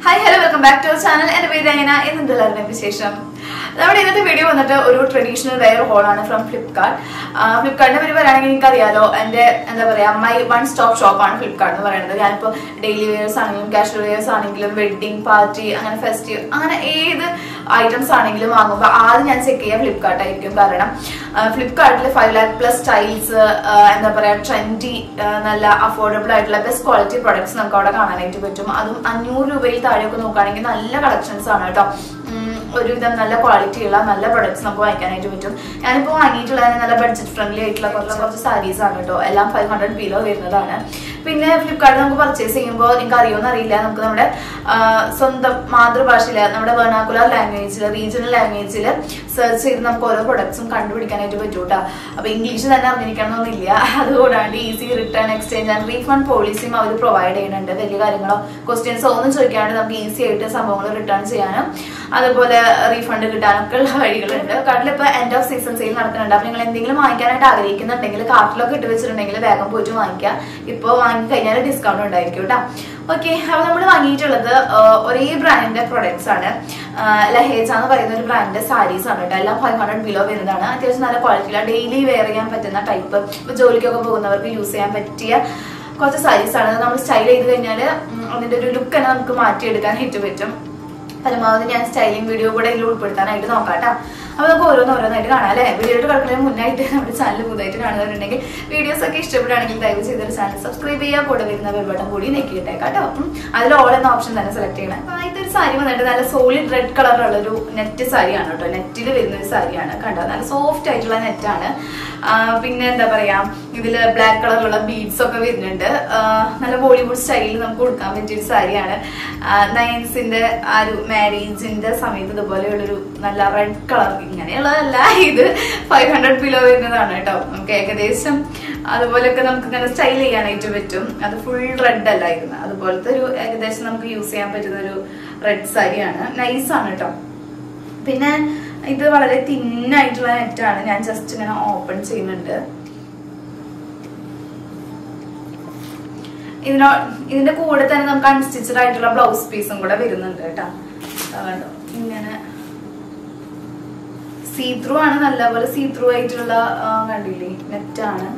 Hi hello welcome back to channel എന്റെ പേര് അയന എന്നെന്തെല്ലാവരുടെ വിശേഷം നമ്മുടെ ഇന്നത്തെ വീഡിയോ വന്നിട്ട് ഒരു ട്രഡീഷണൽ വെയർ ഹോളാണ് ഫ്രം ഫ്ലിപ്കാർട്ട് ഫ്ലിപ്കാർട്ടിനെ പറ്റി പറയുകയാണെങ്കിൽ എനിക്കറിയാലോ എന്റെ എന്താ പറയാ മൈ വൺ സ്റ്റോപ്പ് ഷോപ്പാണ് ഫ്ലിപ്കാർട്ട് എന്ന് പറയുന്നത് ഞാനിപ്പോൾ ഡെയിലി വെയേഴ്സ് ആണെങ്കിലും കാഷ്വൽ വെയേഴ്സ് ആണെങ്കിലും വെഡിങ് പാർട്ടി അങ്ങനെ ഫെസ്റ്റീവ് അങ്ങനെ ഏത് ഐറ്റംസ് ആണെങ്കിലും വാങ്ങുമ്പോൾ ആദ്യം ഞാൻ ചെക്ക് ചെയ്യുക ഫ്ലിപ്കാർട്ട് ആയിരിക്കും കാരണം ഫ്ലിപ്കാർട്ടിൽ ഫൈവ് ലാക്ക് പ്ലസ് സ്റ്റൈൽസ് എന്താ പറയാ ട്രെൻഡി നല്ല അഫോർഡബിൾ ആയിട്ടുള്ള ബെസ്റ്റ് ക്വാളിറ്റി പ്രൊഡക്ട്സ് നമുക്ക് അവിടെ കാണാനായിട്ട് പറ്റും അതും അഞ്ഞൂറ് രൂപയിൽ താഴെയൊക്കെ നോക്കുകയാണെങ്കിൽ നല്ല കളക്ഷൻസ് ആണ് കേട്ടോ ഉം, ഒരുവിധം നല്ല ക്വാളിറ്റി ഉള്ള നല്ല പ്രൊഡക്ട്സ് നമുക്ക് വാങ്ങിക്കാനായിട്ട് പറ്റും ഞാനിപ്പോൾ വാങ്ങിയിട്ടുള്ളത് നല്ല ബഡ്ജറ്റ് ഫ്രണ്ട്ലി ആയിട്ടുള്ള കുറച്ച് കുറച്ച് സാരീസ് ആണ് കേട്ടോ എല്ലാം ഫൈവ് ഹൺഡ്രഡ് ബിലോ വരുന്നതാണ് പിന്നെ ഫ്ലിപ്കാർട്ടിൽ നമുക്ക് പർച്ചേസ് ചെയ്യുമ്പോൾ നിങ്ങൾക്ക് അറിയുമെന്ന് അറിയില്ല നമുക്ക് നമ്മുടെ ആ, സ്വന്തം മാതൃഭാഷയിൽ നമ്മുടെ വെർണാക്കുലർ ലാംഗ്വേജിൽ റീജിയണൽ ലാംഗ്വേജിൽ സെർച്ച് ചെയ്ത് നമുക്ക് ഓരോ പ്രൊഡക്ട്സും കണ്ടുപിടിക്കാനായിട്ട് പറ്റും കേട്ടോ അപ്പൊ ഇംഗ്ലീഷ് തന്നെ അറിഞ്ഞിരിക്കണം എന്നൊന്നുമില്ല അതുകൂടാണ്ട് easy return exchange and refund പോളിസിയും അവർ പ്രൊവൈഡ് ചെയ്യുന്നുണ്ട് വലിയ കാര്യങ്ങളോ ക്വസ്റ്റ്യൻസോ ഒന്നും ചോദിക്കാണ്ട് നമുക്ക് ഈസി ആയിട്ട് സംഭവങ്ങൾ റിട്ടേൺ ചെയ്യാനും അതുപോലെ റീഫണ്ട് കിട്ടാനൊക്കെ ഉള്ള വഴികളുണ്ട് കാർട്ടിൽ ഇപ്പൊ എൻഡ് ഓഫ് സീസൺ സെയിൽ നടക്കുന്നുണ്ട് അപ്പൊ നിങ്ങൾ എന്തെങ്കിലും വാങ്ങിക്കാനായിട്ട് ആഗ്രഹിക്കുന്നുണ്ടെങ്കിൽ കാർട്ടിലൊക്കെ ഇട്ട് വെച്ചിട്ടുണ്ടെങ്കിൽ വേഗം പോയിട്ട് വാങ്ങിക്കുക ഇപ്പോൾ വാങ്ങി കഴിഞ്ഞാൽ ഡിസ്കൗണ്ട് ഉണ്ടായിരിക്കും കേട്ടോ ഓക്കെ അപ്പൊ നമ്മൾ വാങ്ങിയിട്ടുള്ളത് ആ, ഒരേ ബ്രാൻഡിന്റെ പ്രൊഡക്ട്സ് ആണ് ആ, ലഹേജ എന്ന് പറയുന്ന ഒരു ബ്രാൻഡിന്റെ സാരീസ് ആണ് കേട്ടോ എല്ലാം ഫൈവ് ഹൺഡ്രഡ് ബിലോ വരുന്നതാണ് അത്യാവശ്യം നല്ല ക്വാളിറ്റിയിലാണ് ഡെയിലി വെയർ ചെയ്യാൻ പറ്റുന്ന ടൈപ്പ് ഇപ്പൊ ജോലിക്കൊക്കെ പോകുന്നവർക്ക് യൂസ് ചെയ്യാൻ പറ്റിയ കുറച്ച് സാരീസ് ആണ് നമ്മൾ സ്റ്റൈൽ ചെയ്ത് കഴിഞ്ഞാൽ അതിന്റെ ഒരു ലുക്ക് തന്നെ നമുക്ക് മാറ്റിയെടുക്കാനായിട്ട് പറ്റും പരമാവധി ഞാൻ സ്റ്റൈലിംഗ് വീഡിയോ കൂടെ ഇതിൽ ഉൾപ്പെടുത്താനായിട്ട് നോക്കാം കേട്ടോ അപ്പൊ നമുക്ക് ഓരോന്ന് ഓരോന്നായിട്ട് കാണാം അല്ലെ വീഡിയോയിട്ട് കിടക്കുന്നതിന് മുന്നായിട്ട് നമ്മുടെ ചാനൽ പുതുതായിട്ട് കാണുന്നവരുണ്ടെങ്കിൽ വീഡിയോസ് ഒക്കെ ഇഷ്ടപ്പെടുകയാണെങ്കിൽ ദയവ് ചെയ്തൊരു ചാനൽ സബ്സ്ക്രൈബ് ചെയ്യുക കൂടെ വരുന്ന ബെൽബട്ടൺ കൂടി നെക്കിയിട്ടേക്കാം കേട്ടോ ഉം. അതിൽ ഓൾ എന്ന ഓപ്ഷൻ തന്നെ സെലക്ട് ചെയ്യണം അപ്പൊ ആദ്യത്തെ ഒരു സാരി വന്നിട്ട് നല്ല സോളിഡ് റെഡ് കളറുള്ള ഒരു നെറ്റ് സാരിയാണ് കേട്ടോ നെറ്റിൽ വരുന്ന ഒരു സാരിയാണ് കണ്ടോ നല്ല സോഫ്റ്റ് ആയിട്ടുള്ള നെറ്റാണ് പിന്നെ എന്താ പറയാ ഇതില് ബ്ലാക്ക് കളറിലുള്ള ബീഡ്സ് ഒക്കെ വരുന്നുണ്ട് ആ, നല്ല ബോളിവുഡ് സ്റ്റൈലിൽ നമുക്ക് കൊടുക്കാൻ പറ്റിയ ഒരു സാരിയാണ് നയൻസിന്റെ ആ ഒരു മാരേജിന്റെ സമയത്ത് ഇതുപോലെയുള്ളൊരു നല്ല റെഡ് കളർ ഇങ്ങനെയുള്ളതല്ല ഇത് ഫൈവ് ഹൺഡ്രഡ് ബിലോ വരുന്നതാണ് കേട്ടോ നമുക്ക് ഏകദേശം അതുപോലെയൊക്കെ നമുക്ക് ഇങ്ങനെ സ്റ്റൈൽ ചെയ്യാനായിട്ട് പറ്റും അത് ഫുൾ റെഡ് അല്ലായിരുന്നു അതുപോലത്തെ ഒരു ഏകദേശം നമുക്ക് യൂസ് ചെയ്യാൻ പറ്റുന്ന ഒരു റെഡ് സാരിയാണ് നൈസാണ് കേട്ടോ പിന്നെ ഇത് വളരെ തിന്നായിട്ടുള്ള നെറ്റാണ് ഞാൻ ജസ്റ്റ് ഇങ്ങനെ ഓപ്പൺ ചെയ്യുന്നുണ്ട് ഇതിനോ ഇതിന്റെ കൂടെ തന്നെ നമുക്ക് അൺസ്റ്റിച്ചഡ് ആയിട്ടുള്ള ബ്ലൗസ് പീസും കൂടെ വരുന്നുണ്ട് കേട്ടോ ദാ കണ്ടോ ഇങ്ങനെ സീ ത്രൂ ആണ് നല്ലപോലെ സീ ത്രൂ ആയിട്ടുള്ള ആ, കണ്ടില്ലേ നെറ്റാണ്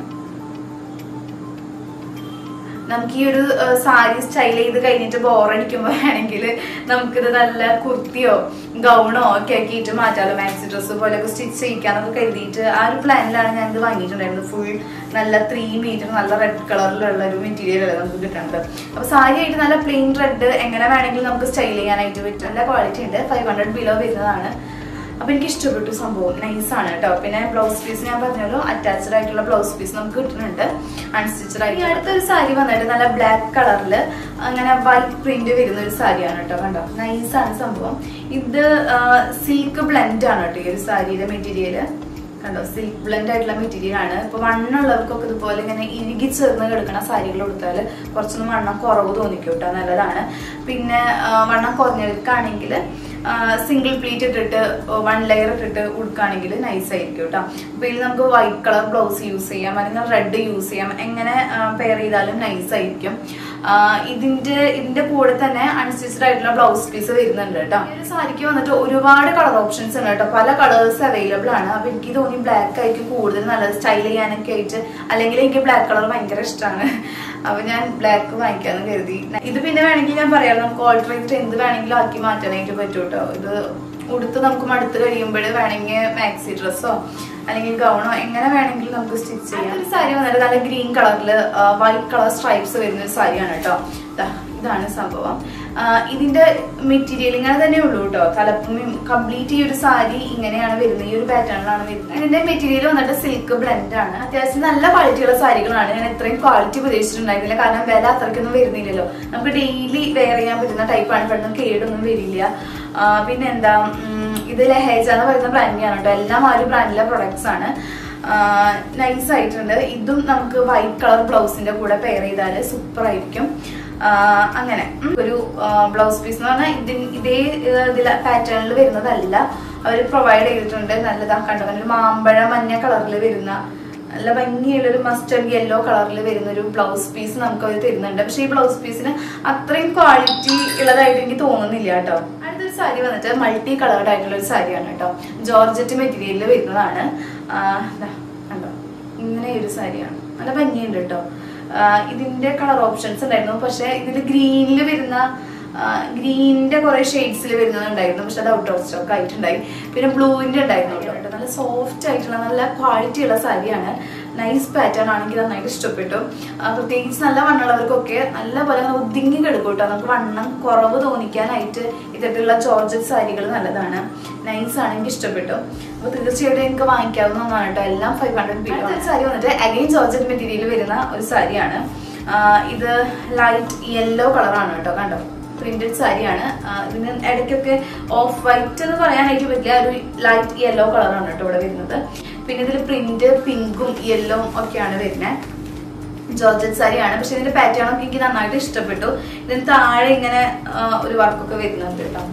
നമുക്ക് ഈ ഒരു സാരി സ്റ്റൈൽ ചെയ്ത് കഴിഞ്ഞിട്ട് ബോറടിക്കുമ്പോൾ വേണമെങ്കിൽ നമുക്കിത് നല്ല കുർത്തിയോ ഗൗണോ ഒക്കെ ആക്കിയിട്ട് മാറ്റാലോ മാക്സി ഡ്രസ്സ് പോലെയൊക്കെ സ്റ്റിച്ച് ചെയ്യിക്കാന്നൊക്കെ കരുതിയിട്ട് ആ ഒരു പ്ലാനിലാണ് ഞാൻ ഇത് വാങ്ങിയിട്ടുണ്ടായിരുന്നത് ഫുൾ നല്ല ത്രീ മീറ്റർ നല്ല റെഡ് കളറിലുള്ള ഒരു മെറ്റീരിയൽ അല്ലേ നമുക്ക് കിട്ടുന്നത് അപ്പൊ സാരി ആയിട്ട് നല്ല പ്ലെയിൻ റെഡ് എങ്ങനെ വേണമെങ്കിലും നമുക്ക് സ്റ്റൈൽ ചെയ്യാനായിട്ട് പറ്റും നല്ല ക്വാളിറ്റി ഉണ്ട് ഫൈവ് ഹൺഡ്രഡ് ബിലോ വരുന്നതാണ് അപ്പൊ എനിക്ക് ഇഷ്ടപ്പെട്ടു സംഭവം നൈസ് ആണ് കേട്ടോ പിന്നെ ബ്ലൗസ് പീസ് ഞാൻ പറഞ്ഞല്ലോ അറ്റാച്ച്ഡ് ആയിട്ടുള്ള ബ്ലൗസ് പീസ് നമുക്ക് കിട്ടുന്നുണ്ട് അൺസ്റ്റിച്ചഡ് ആയിട്ട് അടുത്തൊരു സാരി വന്നിട്ട് നല്ല ബ്ലാക്ക് കളറിൽ അങ്ങനെ വൈറ്റ് പ്രിന്റ് വരുന്ന ഒരു സാരിയാണ് കേട്ടോ കണ്ടോ നൈസ് ആണ് സംഭവം ഇത് സിൽക്ക് ബ്ലെൻഡ് ആണ് കേട്ടോ ഈ ഒരു സാരിയുടെ മെറ്റീരിയല് കണ്ടോ സിൽക്ക് ബ്ലെൻഡ് ആയിട്ടുള്ള മെറ്റീരിയൽ ആണ് ഇപ്പൊ വണ്ണുള്ളവർക്കൊക്കെ ഇതുപോലെ ഇങ്ങനെ ഇഴുകി ചേർന്ന് കിടക്കുന്ന സാരികൾ കൊടുത്താൽ കുറച്ചൊന്നും വണ്ണം കുറവ് തോന്നിക്കും കേട്ടോ നല്ലതാണ് പിന്നെ ആ, വണ്ണം കുറഞ്ഞവർക്കാണെങ്കിൽ സിംഗിൾ പ്ലീറ്റ് ഇട്ടിട്ട് വൺ ലെയർ ഇട്ടിട്ട് ഉടുക്കുകയാണെങ്കിൽ നൈസ് ആയിരിക്കും കേട്ടോ അപ്പൊ ഇതിൽ നമുക്ക് വൈറ്റ് കളർ ബ്ലൗസ് യൂസ് ചെയ്യാം അല്ലെങ്കിൽ റെഡ് യൂസ് ചെയ്യാം എങ്ങനെ പെയർ ചെയ്താലും നൈസ് ആയിരിക്കും ആ, ഇതിന്റെ ഇതിന്റെ കൂടെ തന്നെ അൺസ്റ്റിച്ചഡ് ആയിട്ടുള്ള ബ്ലൗസ് പീസ് വരുന്നുണ്ട് കേട്ടോ ഈ ഒരു സാരിക്ക് വന്നിട്ട് ഒരുപാട് കളർ ഓപ്ഷൻസ് ഉണ്ട് കേട്ടോ പല കളേഴ്സ് അവൈലബിൾ ആണ് അപ്പൊ എനിക്ക് തോന്നി ബ്ലാക്ക് ആയിരിക്കും കൂടുതൽ നല്ലത് സ്റ്റൈൽ ചെയ്യാനൊക്കെ ആയിട്ട് അല്ലെങ്കിൽ എനിക്ക് ബ്ലാക്ക് കളർ ഭയങ്കര ഇഷ്ടമാണ് അപ്പൊ ഞാൻ ബ്ലാക്ക് വാങ്ങിക്കാന്ന് കരുതി ഇത് പിന്നെ വേണമെങ്കിൽ ഞാൻ പറയാം നമുക്ക് ഓൾട്ടർ ചെയ്തിട്ട് എന്ത് വേണമെങ്കിലും ആക്കി മാറ്റാനായിട്ട് പറ്റും കേട്ടോ ഇത് ഉടുത്ത് നമുക്ക് മടുത്ത് കഴിയുമ്പോൾ വേണമെങ്കിൽ മാക്സി ഡ്രസ്സോ അല്ലെങ്കിൽ ഗൗണോ എങ്ങനെ വേണമെങ്കിലും നമുക്ക് സ്റ്റിച്ച് ചെയ്യാം ഒരു സാരി വന്നിട്ട് നല്ല ഗ്രീൻ കളറിൽ വൈറ്റ് കളർ സ്ട്രൈപ്സ് വരുന്ന ഒരു സാരിയാണ് കേട്ടോ ദാ, ഇതാണ് സംഭവം ആ, ഇതിന്റെ മെറ്റീരിയൽ ഇങ്ങനെ തന്നെ ഉള്ളൂ കേട്ടോ തലപ്പും കംപ്ലീറ്റ് ഈ ഒരു സാരി ഇങ്ങനെയാണ് വരുന്നത് ഈ ഒരു പാറ്റേണിലാണ് വരുന്നത് ഇതിന്റെ മെറ്റീരിയൽ വന്നിട്ട് സിൽക്ക് ബ്ലെൻഡ് ആണ് അത്യാവശ്യം നല്ല ക്വാളിറ്റിയുള്ള സാരികളാണ് ഞാൻ ഇത്രയും ക്വാളിറ്റി പ്രതീക്ഷിച്ചിട്ടുണ്ടായിരുന്നില്ല കാരണം വില അത്രയ്ക്കൊന്നും വരുന്നില്ലല്ലോ നമുക്ക് ഡെയിലി വെയർ ചെയ്യാൻ പറ്റുന്ന ടൈപ്പാണ് പെട്ടെന്ന് കേടൊന്നും വരില്ല ആ, പിന്നെ എന്താ ഉം, ഇത് ലഹേജ എന്ന് പറയുന്ന ബ്രാൻഡിയാണ് കേട്ടോ എല്ലാം ആ ഒരു ബ്രാൻഡിലെ പ്രൊഡക്ട്സ് ആണ് നൈസ് ആയിട്ടുണ്ട് ഇതും നമുക്ക് വൈറ്റ് കളർ ബ്ലൗസിന്റെ കൂടെ പെയർ ചെയ്താൽ സൂപ്പർ ആയിരിക്കും ആ, അങ്ങനെ ഉം. ഒരു ബ്ലൗസ് പീസ് എന്ന് പറഞ്ഞാൽ ഇതിൻ ഇതേ ഇതിലെ പാറ്റേണിൽ വരുന്നതല്ല അവർ പ്രൊവൈഡ് ചെയ്തിട്ടുണ്ട് നല്ലതാ കണ്ടോ ഒരു മാമ്പഴ മഞ്ഞ കളറിൽ വരുന്ന നല്ല ഭംഗിയുള്ള ഒരു മസ്റ്റർഡ് യെല്ലോ കളറിൽ വരുന്ന ഒരു ബ്ലൗസ് പീസ് നമുക്ക് അവർ തരുന്നുണ്ട് പക്ഷെ ഈ ബ്ലൗസ് പീസിന് അത്രയും ക്വാളിറ്റി ഉള്ളതായിട്ട് എനിക്ക് തോന്നുന്നില്ല കേട്ടോ അടുത്തൊരു സാരി വന്നിട്ട് മൾട്ടി കളേർഡ് ആയിട്ടുള്ള ഒരു സാരിയാണ് കേട്ടോ ജോർജറ്റ് മെറ്റീരിയലിൽ വരുന്നതാണ് ആ, ദാ, കണ്ടോ ഇങ്ങനെ ഒരു സാരിയാണ് നല്ല ഭംഗിയുണ്ട് കേട്ടോ ആ, ഇതിന്റെ കളർ ഓപ്ഷൻസ് ഉണ്ടായിരുന്നു പക്ഷെ ഇതിൽ ഗ്രീനിൽ വരുന്ന ഗ്രീനിന്റെ കുറെ ഷെയ്ഡ്സിൽ വരുന്നുണ്ടായിരുന്നു പക്ഷെ അത് ഔട്ട് ഓഫ് സ്റ്റോക്ക് ആയിട്ടുണ്ടായി പിന്നെ ബ്ലൂവിന്റെ ഉണ്ടായിരുന്നു കേട്ടോ നല്ല സോഫ്റ്റ് ആയിട്ടുള്ള നല്ല ക്വാളിറ്റി ഉള്ള സാരിയാണ് നൈസ് പാറ്റേൺ ആണെങ്കിൽ നന്നായിട്ട് ഇഷ്ടപ്പെട്ടു ആ, പ്രത്യേകിച്ച് നല്ല വണ്ണമുള്ളവർക്കൊക്കെ നല്ല പോലെ അങ്ങനെ ഒതുങ്ങി കിടക്കും കേട്ടോ നമുക്ക് വണ്ണം കുറവ് തോന്നിക്കാനായിട്ട് ഇത്തരത്തിലുള്ള ജോർജറ്റ് സാരികൾ നല്ലതാണ് നൈസ് ആണ് എനിക്ക് ഇഷ്ടപ്പെട്ടു അപ്പൊ തീർച്ചയായിട്ടും എനിക്ക് വാങ്ങിക്കാവുന്ന ഒന്നാണ് കേട്ടോ എല്ലാം ഫൈവ് ഹൺഡ്രഡ് ബി സാരി വന്നിട്ട് അഗൈൻ ജോർജറ്റ് മെറ്റീരിയൽ വരുന്ന ഒരു സാരിയാണ് ആ, ഇത് ലൈറ്റ് യെല്ലോ കളറാണ് കേട്ടോ കണ്ടോ പ്രിന്റഡ് സാരിയാണ് ആ, ഇതിന് ഇടയ്ക്കൊക്കെ ഓഫ് വൈറ്റ് എന്ന് പറയാനായിട്ട് പറ്റില്ല ഒരു ലൈറ്റ് യെല്ലോ കളറാണ് കേട്ടോ ഇവിടെ വരുന്നത് പിന്നെ ഇതിൽ പ്രിന്റ് പിങ്കും യെല്ലോവും ഒക്കെയാണ് വരുന്നത് ജോർജറ്റ് സാരിയാണ് പക്ഷെ ഇതിന്റെ പാറ്റേൺ ഒക്കെ എനിക്ക് നന്നായിട്ട് ഇഷ്ടപ്പെട്ടു ഇതിന് താഴെ ഇങ്ങനെ ആ, ഒരു വർക്കൊക്കെ വരുന്നുണ്ട് കേട്ടോ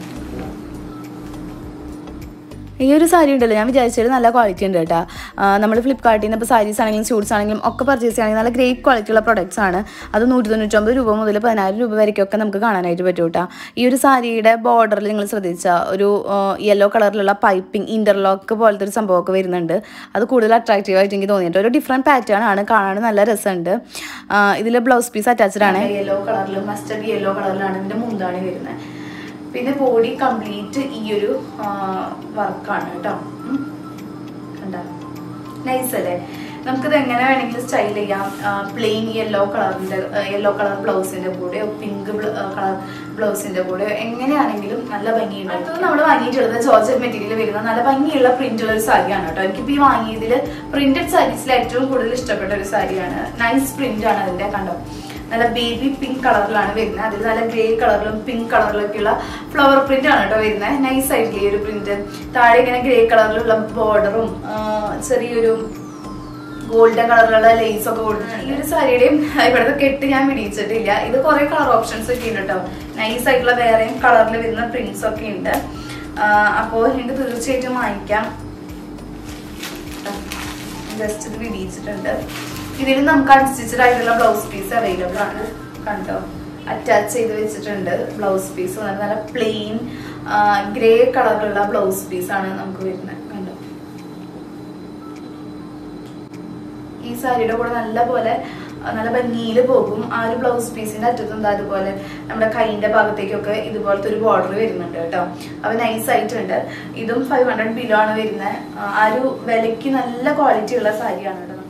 ഈ ഒരു സാരി ഉണ്ടല്ലോ ഞാൻ വിചാരിച്ചത് നല്ല ക്വാളിറ്റി ഉണ്ട് കേട്ടോ നമ്മൾ ഫ്ലിപ്കാർട്ടിൽ നിന്ന് ഇപ്പോൾ സാരീസ് ആണെങ്കിലും സ്യൂട്ട്സ് ആണെങ്കിലും ഒക്കെ പർച്ചേസ് ചെയ്യുകയാണെങ്കിൽ നല്ല ഗ്രേറ്റ് ക്വാളിറ്റി ഉള്ള പ്രൊഡക്ട്സ് ആണ് അത് നൂറ്റി തൊണ്ണൂറ്റൊമ്പത് രൂപ മുതൽ പതിനായിരം രൂപ വരെയൊക്കെ നമുക്ക് കാണാനായിട്ട് പറ്റും കേട്ടോ ഈ ഒരു സാരിയുടെ ബോർഡറിൽ നിങ്ങൾ ശ്രദ്ധിച്ച ഒരു യെല്ലോ കളറിലുള്ള പൈപ്പിംഗ് ഇന്റർലോക്ക് പോലത്തെ ഒരു സംഭവമൊക്കെ വരുന്നുണ്ട് അത് കൂടുതൽ അട്രാക്റ്റീവ് ആയിട്ട് എനിക്ക് തോന്നിയിട്ട് ഒരു ഡിഫറെൻറ്റ് പാറ്റേൺ ആണ് കാണാൻ നല്ല രസമുണ്ട് ഇതിൽ ബ്ലൗസ് പീസ് അറ്റാച്ച്ഡ് ആണ് യെല്ലോ കളറിൽ മസ്റ്റർഡ് യെല്ലോ കളറിലാണ് ഇതിന്റെ മുന്താണി വരുന്നത് പിന്നെ ബോഡി കംപ്ലീറ്റ് ഈ ഒരു വർക്കാണ് കേട്ടോ കണ്ടോ നൈസ് അല്ലേ നമുക്കിത് എങ്ങനെ വേണമെങ്കിലും സ്റ്റൈൽ ചെയ്യാം പ്ലെയിൻ യെല്ലോ കളറിന്റെ യെല്ലോ കളർ ബ്ലൗസിന്റെ കൂടെയോ പിങ്ക് കളർ ബ്ലൗസിന്റെ കൂടെയോ എങ്ങനെയാണെങ്കിലും നല്ല ഭംഗിയുണ്ട് അടുത്തത് നമ്മൾ വാങ്ങിയിട്ടുള്ളത് ജോർജറ്റ് മെറ്റീരിയൽ വരുന്ന നല്ല ഭംഗിയുള്ള പ്രിന്റ് ഉള്ള ഒരു സാരിയാണ് കേട്ടോ എനിക്കിപ്പോ ഈ വാങ്ങിയതിൽ പ്രിന്റഡ് സാരീസിൽ ഏറ്റവും കൂടുതൽ ഇഷ്ടപ്പെട്ട ഒരു സാരിയാണ് നൈസ് പ്രിന്റ് ആണ് അതിന്റെ കണ്ടോ നല്ല ബേബി പിങ്ക് കളറിലാണ് വരുന്നത് അതിൽ നല്ല ഗ്രേ കളറിലും പിങ്ക് കളറിലൊക്കെയുള്ള ഫ്ലവർ പ്രിന്റ് ആണ് കേട്ടോ വരുന്നത് നൈസ് ആയിട്ടില്ലേ ഈ ഒരു പ്രിന്റ് താഴെ ഇങ്ങനെ ഗ്രേ കളറിലുള്ള ബോർഡറും ചെറിയൊരു ഗോൾഡൻ കളറിലുള്ള ലേസ് ഒക്കെ കൊടുത്തിട്ടുണ്ട് ഈ ഒരു സാരിയുടെയും ഇവിടുത്തെ കെട്ട് ഞാൻ പിടിച്ചിട്ടില്ല ഇത് കുറെ കളർ ഓപ്ഷൻസ് ഒക്കെ ഉണ്ട് കേട്ടോ നൈസ് ആയിട്ടുള്ള വേറെയും കളറിൽ വരുന്ന പ്രിന്റ്സ് ഒക്കെ ഉണ്ട് അപ്പോൾ നിങ്ങൾക്ക് തീർച്ചയായിട്ടും വാങ്ങിക്കാം ജസ്റ്റ് ഇത് വിടിയിച്ചിട്ടുണ്ട് ഇതിൽ നമുക്ക് അൺസ്റ്റിച്ചഡ് ആയിട്ടുള്ള ബ്ലൗസ് പീസ് അവൈലബിൾ ആണ് കണ്ടോ അറ്റാച്ച് ചെയ്ത് വെച്ചിട്ടുണ്ട് ബ്ലൗസ് പീസ് നല്ല പ്ലെയിൻ ഗ്രേ കളറിലുള്ള ബ്ലൗസ് പീസ് ആണ് നമുക്ക് വരുന്നത് കണ്ടോ ഈ സാരിയുടെ കൂടെ നല്ല പോലെ ആ, നല്ല ഭംഗിയിൽ പോകും ആ ഒരു ബ്ലൗസ് പീസിന്റെ അറ്റത്തും എന്താ അതുപോലെ നമ്മുടെ കൈയിന്റെ ഭാഗത്തേക്കൊക്കെ ഇതുപോലത്തെ ഒരു ബോർഡർ വരുന്നുണ്ട് കേട്ടോ അപ്പൊ നൈസ് ആയിട്ടുണ്ട് ഇതും ഫൈവ് ഹൺഡ്രഡ് ബിലോ ആണ് വരുന്നത് ആ ഒരു വിലയ്ക്ക് നല്ല ക്വാളിറ്റി ഉള്ള സാരിയാണ് കേട്ടോ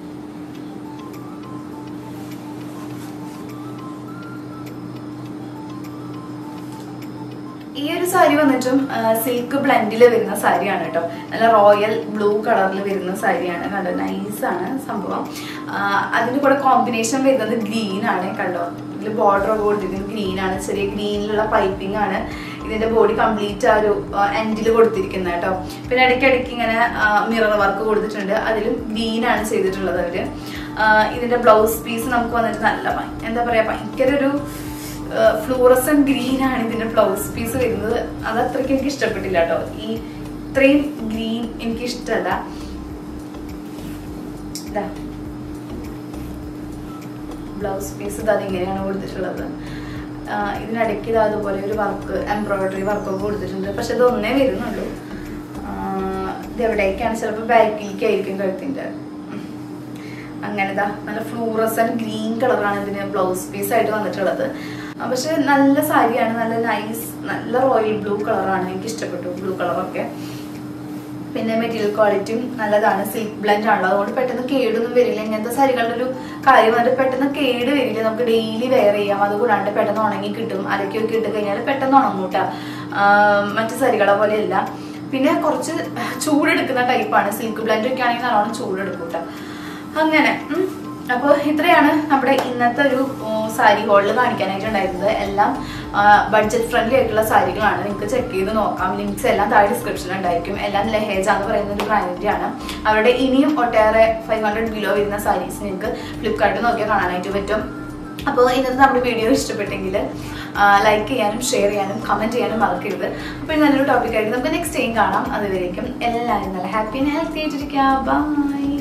ഈ ഒരു സാരി വന്നിട്ടും സിൽക്ക് ബ്ലെൻഡിൽ വരുന്ന സാരിയാണ് കേട്ടോ നല്ല റോയൽ ബ്ലൂ കളറിൽ വരുന്ന സാരിയാണ് കണ്ടോ നൈസ് ആണ് സംഭവം ആ, അതിന്റെ കൂടെ കോമ്പിനേഷൻ വരുന്നത് ഗ്രീൻ ആണ് കണ്ടോ ഇതിൽ ബോർഡർ കൊടുത്തിരിക്കുന്നത് ഗ്രീൻ ആണ് ചെറിയ ഗ്രീനിലുള്ള പൈപ്പിംഗ് ആണ് ഇതിന്റെ ബോഡി കംപ്ലീറ്റ് ആ ഒരു എൻഡിൽ കൊടുത്തിരിക്കുന്നത് കേട്ടോ പിന്നെ ഇടയ്ക്കിടയ്ക്ക് ഇങ്ങനെ മിറർ വർക്ക് കൊടുത്തിട്ടുണ്ട് അതിലും ഗ്രീൻ ആണ് ചെയ്തിട്ടുള്ളത് അവര് ആ, ഇതിന്റെ ബ്ലൗസ് പീസ് നമുക്ക് വന്നിട്ട് നല്ല ഭയ- എന്താ പറയാ ഭയങ്കര ഒരു ഫ്ലൂറസൻ ഗ്രീൻ ആണ് ഇതിന്റെ ബ്ലൗസ് പീസ് വരുന്നത് അത് അത്രയ്ക്ക് എനിക്ക് ഇഷ്ടപ്പെട്ടില്ല കേട്ടോ ഈ ഇത്രയും ഗ്രീൻ എനിക്ക് ഇഷ്ടമല്ല ബ്ലൗസ് പീസ് ഇത് അതിങ്ങനെയാണ് കൊടുത്തിട്ടുള്ളത് ആ, ഇതിനിടയ്ക്ക് ഇത് അതുപോലെ ഒരു വർക്ക് എംബ്രോയിഡറി വർക്കൊക്കെ കൊടുത്തിട്ടുണ്ട് പക്ഷെ ഇത് ഒന്നേ വരുന്നുള്ളൂ ആ, ഇത് എവിടേക്കാണ് ചിലപ്പോൾ ബാക്കിലേക്കായിരിക്കും കഴുത്തിന്റെ ഉം. അങ്ങനെതാ നല്ല ഫ്ലൂറസൻ ഗ്രീൻ കളറാണ് ഇതിന് ബ്ലൗസ് പീസ് ആയിട്ട് വന്നിട്ടുള്ളത് ആ, പക്ഷെ നല്ല സാരിയാണ് നല്ല നൈസ് നല്ല റോയൽ ബ്ലൂ കളറാണ് എനിക്ക് ഇഷ്ടപ്പെട്ടു ബ്ലൂ കളറൊക്കെ പിന്നെ മെറ്റീരിയൽ ക്വാളിറ്റിയും നല്ലതാണ് സിൽക്ക് ബ്ലെൻഡ് ആണല്ലോ അതുകൊണ്ട് പെട്ടെന്ന് കേടൊന്നും വരില്ല ഇങ്ങനത്തെ സാരികളുടെ ഒരു കാര്യം വന്നിട്ട് പെട്ടെന്ന് കേട് വരില്ല നമുക്ക് ഡെയിലി വെയർ ചെയ്യാം അതുകൂടാണ്ട് പെട്ടെന്ന് ഉണങ്ങി കിട്ടും അരക്കൊക്കെ ഇട്ട് കഴിഞ്ഞാൽ പെട്ടെന്ന് ഉണങ്ങൂട്ട മറ്റു സാരികളെ പോലെയല്ല പിന്നെ കുറച്ച് ചൂടെടുക്കുന്ന ടൈപ്പാണ് സിൽക്ക് ബ്ലെൻഡ് ഒക്കെ ആണെങ്കിൽ നല്ലോണം ചൂടെടുക്കൂട്ട അങ്ങനെ ഉം. അപ്പോൾ ഇത്രയാണ് നമ്മുടെ ഇന്നത്തെ ഒരു ഉം, സാരി ഹോളിൽ കാണിക്കാനായിട്ടുണ്ടായിരുന്നത് എല്ലാം ബഡ്ജറ്റ് ഫ്രണ്ട്ലി ആയിട്ടുള്ള സാരികളാണ് നിങ്ങൾക്ക് ചെക്ക് ചെയ്ത് നോക്കാം ലിങ്ക്സ് എല്ലാം താഴെ ഡിസ്ക്രിപ്ഷനിൽ ഉണ്ടായിരിക്കും എല്ലാം ലഹേജ എന്ന് പറയുന്ന ഒരു ബ്രാൻഡിന്റെ ആണ് അവരുടെ ഇനിയും ഒട്ടേറെ ഫൈവ് ഹൺഡ്രഡ് ബിലോ വരുന്ന സാരീസ് നിങ്ങൾക്ക് ഫ്ലിപ്കാർട്ടിൽ നോക്കിയാൽ കാണാനായിട്ട് പറ്റും അപ്പോൾ ഇന്നത്തെ നമ്മുടെ വീഡിയോ ഇഷ്ടപ്പെട്ടെങ്കിൽ ലൈക്ക് ചെയ്യാനും ഷെയർ ചെയ്യാനും കമന്റ് ചെയ്യാനും മറക്കരുത് അപ്പോൾ നല്ലൊരു ടോപ്പിക്കായിട്ട് നമുക്ക് നെക്സ്റ്റ് ടൈം കാണാം അതുവരേക്കും എല്ലാവരും നല്ല ഹാപ്പി ആൻഡ് ഹെൽത്തി ആയിട്ടിരിക്കുക ബൈ